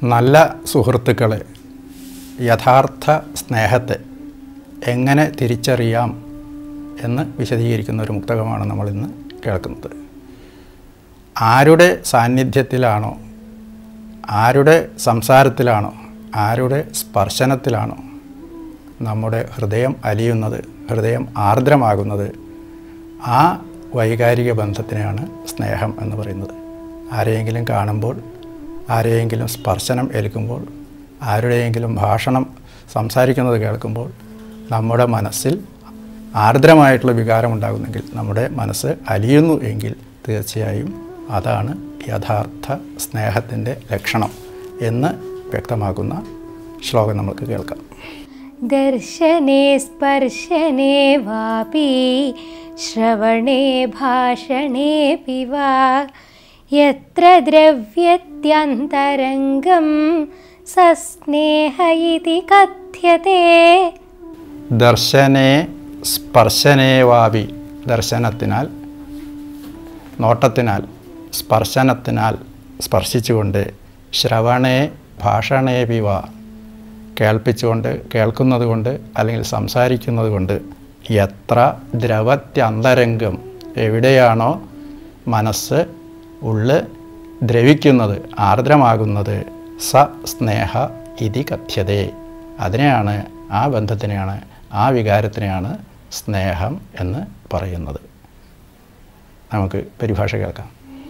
നല്ല സുഹൃത്തുക്കളെ യഥാർത്ഥ സ്നേഹത്തെ എങ്ങനെ തിരിച്ചറിയാം എന്ന് വിശദീകരിക്കുന്ന ഒരു മുക്തകമാണ് നമ്മൾ ഇന്ന് കേൾക്കുന്നത് ആരുടെ സാന്നിധ്യത്തിലാണോ ആരുടെ സംസാരത്തിലാണോ ആരുടെ സ്പർശനത്തിലാണോ നമ്മുടെ ഹൃദയം അലിയുന്നത് ഹൃദയം ആർദ്രമാകുന്നത് ആ വൈകാരിക ബന്ധത്തിനെയാണ് സ്നേഹം എന്ന് പറയുന്നത് ആരെയെങ്കിലും കാണുമ്പോൾ ആരെയെങ്കിലും സ്പർശനം ഏൽക്കുമ്പോൾ ആരുടെയെങ്കിലും ഭാഷണം സംസാരിക്കുന്നത് കേൾക്കുമ്പോൾ നമ്മുടെ മനസ്സിൽ ആർദ്രമായിട്ടുള്ള വികാരം ഉണ്ടാകുന്നെങ്കിൽ നമ്മുടെ മനസ്സ് അലിയുന്നു എങ്കിൽ തീർച്ചയായും അതാണ് യഥാർത്ഥ സ്നേഹത്തിൻ്റെ ലക്ഷണം എന്ന് വ്യക്തമാക്കുന്ന ശ്ലോകം നമുക്ക് കേൾക്കാം ദർശനേ സ്പർശനേ വാപി ശ്രവണേ ഭാഷണേപി വാ യത്ര ദ്രവ്യത്യന്തരംഗം സസ്നേഹ ഇതി കഥ്യത്തെ ദർശനേ സ്പർശനേവാപി ദർശനത്തിനാൽ നോട്ടത്തിനാൽ സ്പർശനത്തിനാൽ സ്പർശിച്ചുകൊണ്ട് ശ്രവണേ ഭാഷണേപിവ കേൾപ്പിച്ചുകൊണ്ട് കേൾക്കുന്നത് കൊണ്ട് അല്ലെങ്കിൽ സംസാരിക്കുന്നത് കൊണ്ട് എത്ര ദ്രവത്യന്തരംഗം എവിടെയാണോ മനസ്സ് ഉള്ള് ദ്രവിക്കുന്നത് ആർദ്രമാകുന്നത് സ സ്നേഹ ഇതി കഥ്യതേ അതിനെയാണ് ആ ബന്ധത്തിനെയാണ് ആ വികാരത്തിനെയാണ് സ്നേഹം എന്ന് പറയുന്നത് നമുക്ക് പരിഭാഷ കേൾക്കാം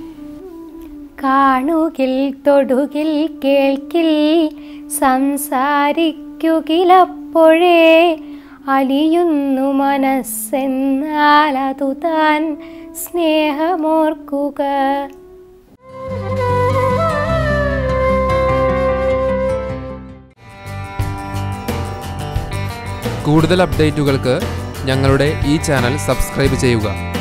കാണുകിൽ തൊടുകിൽ കേൾക്കിൽ സംസാരിക്കുകിലപ്പോഴേ അലിയുന്നു മനസ്സെന്നാൽ അതു താൻ സ്നേഹമോർക്കുക കൂടുതൽ അപ്ഡേറ്റുകൾക്ക് ഞങ്ങളുടെ ഈ ചാനൽ സബ്സ്ക്രൈബ് ചെയ്യുക